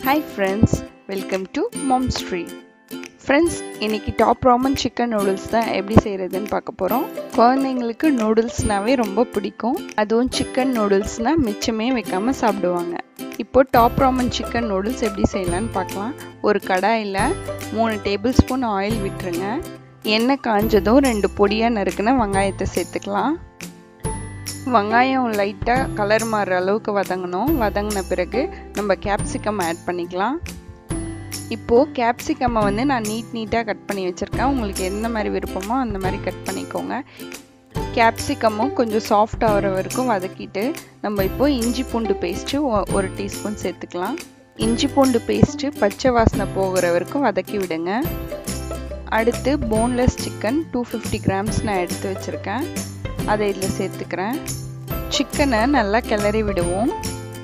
hi friends welcome to mom street friends இன்னைக்கு Top Ramen chicken noodles தான் எப்படி செய்கிறதுன்னு பார்க்க போகிறோம் குழந்தைங்களுக்கு நூடுல்ஸ்னாவே ரொம்ப பிடிக்கும் அதுவும் சிக்கன் நூடுல்ஸ்னால் மிச்சமே வைக்காமல் சாப்பிடுவாங்க இப்போ டாப் ராமன் சிக்கன் நூடுல்ஸ் எப்படி செய்யலான்னு பார்க்கலாம் ஒரு கடாயில் மூணு டேபிள் ஸ்பூன் ஆயில் விட்டுருங்க எண்ணெய் காஞ்சதும் ரெண்டு பொடியாக நறுக்குன வெங்காயத்தை சேர்த்துக்கலாம் வெங்காயம் லைட்டாக கலர் மாறுற அளவுக்கு வதங்கணும் வதங்கின பிறகு நம்ம கேப்சிகம் ஆட் பண்ணிக்கலாம் இப்போது கேப்சிகம்மை வந்து நான் நீட் நீட்டாக கட் பண்ணி வச்சுருக்கேன் உங்களுக்கு எந்த மாதிரி விருப்பமோ அந்த மாதிரி கட் பண்ணிக்கோங்க கேப்சிகமும் கொஞ்சம் சாஃப்ட் ஆகிற வரைக்கும் வதக்கிட்டு நம்ம இப்போது இஞ்சி பூண்டு பேஸ்ட்டு ஒரு டீஸ்பூன் சேர்த்துக்கலாம் இஞ்சி பூண்டு பேஸ்ட்டு பச்சை வாசனை போகிற வரைக்கும் வதக்கி விடுங்க அடுத்து boneless chicken two fifty grams நான் எடுத்து வச்சுருக்கேன் அதை இதில் சேர்த்துக்கிறேன் சிக்கனை நல்லா கிளறி விடுவோம்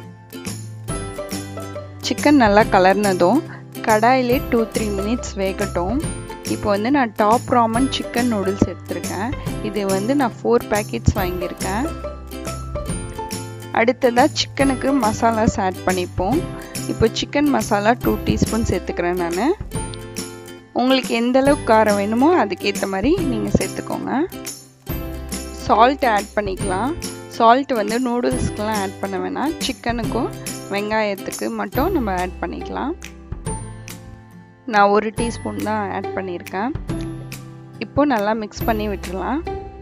சிக்கன் நல்லா கலர்னதும் கடாயிலே டூ த்ரீ மினிட்ஸ் வேகட்டும் இப்போ வந்து நான் டாப் ராமன் சிக்கன் நூடுல்ஸ் எடுத்திருக்கேன் இது வந்து நான் ஃபோர் பேக்கெட்ஸ் வாங்கியிருக்கேன் அடுத்ததாக சிக்கனுக்கு மசாலாஸ் ஆட் பண்ணிப்போம் இப்போ சிக்கன் மசாலா டூ டீஸ்பூன் சேர்த்துக்கிறேன் நான் உங்களுக்கு எந்த அளவுக்கு காரம் வேணுமோ அதுக்கேற்ற மாதிரி நீங்கள் சேர்த்துக்கோங்க சால்ட் ஆட் பண்ணிக்கலாம் சால்ட் வந்து நூடுல்ஸ்க்கெலாம் ஆட் பண்ண வேணாம் சிக்கனுக்கும் வெங்காயத்துக்கு மட்டும் நம்ம ஆட் பண்ணிக்கலாம் நான் ஒரு டீஸ்பூன் தான் ஆட் பண்ணியிருக்கேன் இப்போது நல்லா மிக்ஸ் பண்ணி விட்டுடலாம்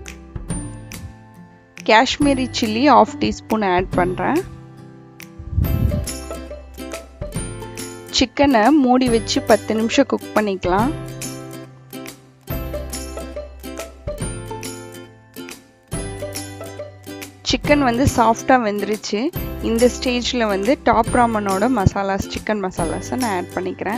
Kashmiri chilli half teaspoon add பண்ணுறேன் சிக்கனை மூடி வச்சு பத்து நிமிஷம் குக் பண்ணிக்கலாம் சிக்கன் வந்து சாஃப்டாக வெந்துருச்சு இந்த ஸ்டேஜில் வந்து டாப் ராமனோட மசாலாஸ் சிக்கன் மசாலாஸை நான் ஆட் பண்ணிக்கிறேன்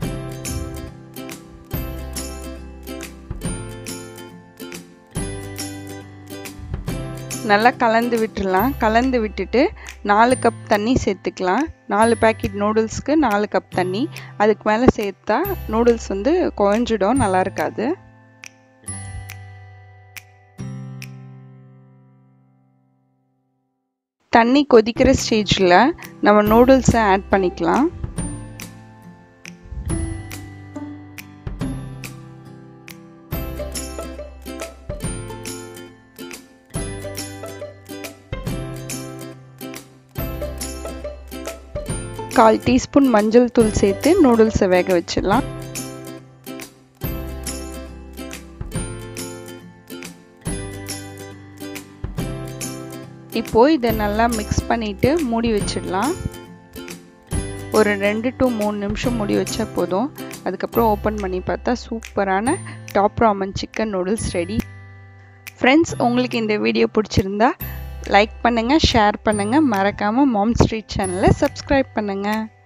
நல்லா கலந்து விட்டுடலாம் கலந்து விட்டுட்டு நாலு கப் தண்ணி சேர்த்துக்கலாம் நாலு பேக்கெட் நூடுல்ஸ்க்கு நாலு கப் தண்ணி அதுக்கு மேலே சேர்த்தா நூடுல்ஸ் வந்து குழஞ்சிடும் நல்லா இருக்காது தண்ணி கொதிக்கிற ஸ்டேஜில் நம்ம நூடுல்ஸை ஆட் பண்ணிக்கலாம் கால் டீஸ்பூன் மஞ்சள் தூள் சேர்த்து நூடுல்ஸை வேக வச்சிடலாம் இப்போது இதை நல்லா மிக்ஸ் பண்ணிவிட்டு மூடி வச்சிடலாம் ஒரு ரெண்டு டு மூணு நிமிஷம் மூடி வச்சா போதும் அதுக்கப்புறம் ஓப்பன் பண்ணி பார்த்தா சூப்பரான Top Ramen chicken noodles ready friends உங்களுக்கு இந்த வீடியோ பிடிச்சிருந்தா லைக் பண்ணுங்கள் ஷேர் பண்ணுங்கள் மறக்காமல் மாம் ஸ்ட்ரீட் சேனலை சப்ஸ்கிரைப் பண்ணுங்கள்